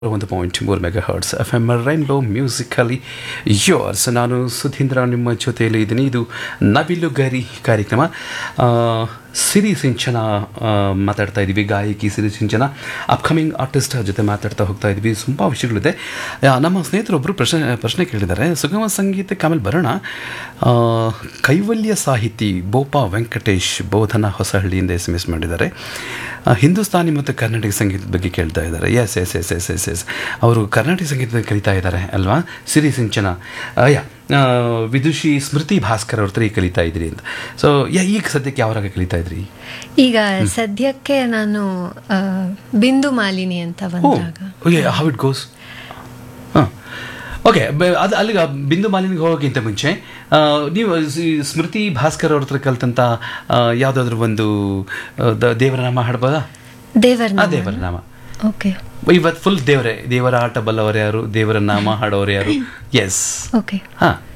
ಒಂದು ಪಾಯಿಂಟ್ ಮೂರು megahertz F M rainbow musically yours ನಾನು ಸುಧೀಂದ್ರ ನಿಮ್ಮ ಜೊತೆಯಲ್ಲಿ ಇದ್ದೀನಿ ಇದು ನವಿಲುಗರಿ ಕಾರ್ಯಕ್ರಮ ಆ, ಸಿರಿ ಸಿಂಚನ ಆ, ಮಾತಾಡ್ತಾ ಇದ್ದೀವಿ ಗಾಯಕಿ ಸಿರಿ ಸಿಂಚನ ಅಪ್ಕಮಿಂಗ್ ಆರ್ಟಿಸ್ಟ್ ಜೊತೆ ಮಾತಾಡ್ತಾ ಹೋಗ್ತಾ ಇದ್ವಿ ತುಂಬ ವಿಷಯಗಳಿದೆ ಆ, ನಮ್ಮ ಸ್ನೇಹಿತರೊಬ್ಬರು ಪ್ರಶ್ನೆ ಪ್ರಶ್ನೆ ಕೇಳಿದ್ದಾರೆ ಸುಗಮ ಸಂಗೀತಕ್ಕೆ ಆಮೇಲೆ ಬರೋಣ ಆ, ಕೈವಲ್ಯ ಸಾಹಿತಿ ಬೋಪಾ ವೆಂಕಟೇಶ್ ಬೋಧನ ಹೊಸಹಳ್ಳಿಯಿಂದ ಎಸ್ ಎಮ್ ಎಸ್ ಮಾಡಿದ್ದಾರೆ ಆ, ಹಿಂದೂಸ್ತಾನಿ ಮತ್ತು ಕರ್ನಾಟಕ ಸಂಗೀತದ ಬಗ್ಗೆ ಕೇಳ್ತಾ ಇದ್ದಾರೆ ಎಸ್ ಎಸ್ ಎಸ್ ಎಸ್ ಎಸ್ ಎಸ್ ಅವರು ಕರ್ನಾಟಕ ಸಂಗೀತದ ಕಲಿತಾ ಇದ್ದಾರೆ ಅಲ್ವಾ ಸಿರಿ ಸಿಂಚನ ಆ, ಯಾ ಆ, ವಿದುಷಿ ಸ್ಮೃತಿ ಭಾಸ್ಕರ್ ಅವ್ರ ಹತ್ರ ಈಗ ಕಲಿತಾ ಇದ್ರಿ ಅಂತ ಸೊ ಯಾ ಈಗ ಸದ್ಯಕ್ಕೆ ಯಾವಾಗ ಕಲಿತಾ ಇದ್ರಿ ಈಗ ಸದ್ಯಕ್ಕೆ ನಾನು ಆ, ಬಿಂದು ಮಾಲಿನಿ ಅಂತ ಬಂದಾಗ ಹೌ ಇಟ್ ಗೋಸ್ ಹಾಂ ಓಕೆ ಅದು ಅಲ್ಲಿಗೆ ಬಿಂದು ಮಾಲಿನಿಗೆ ಹೋಗೋಕ್ಕಿಂತ ಮುಂಚೆ ಆ, ನೀವು ಸಿ- ಸ್ಮೃತಿ ಭಾಸ್ಕರ್ ಅವ್ರ ಹತ್ರ ಕಲ್ತಂಥ ಯಾವುದಾದ್ರೂ ಒಂದು ಆ, ದ- ದೇವರ ನಾಮ ಹಾಡ್ಬೋದಾ ದೇವರ ಆ ದೇವರ ನಾಮ ಓಕೆ ಇವತ್ತು ಫುಲ್ ದೇವರೇ ದೇವರ ಆಟ ಬಲ್ಲವರು ಯಾರು ದೇವರ ನಾಮ ಹಾಡೋರು ಯಾರು ಎಸ್ ಓಕೆ ಹಾಂ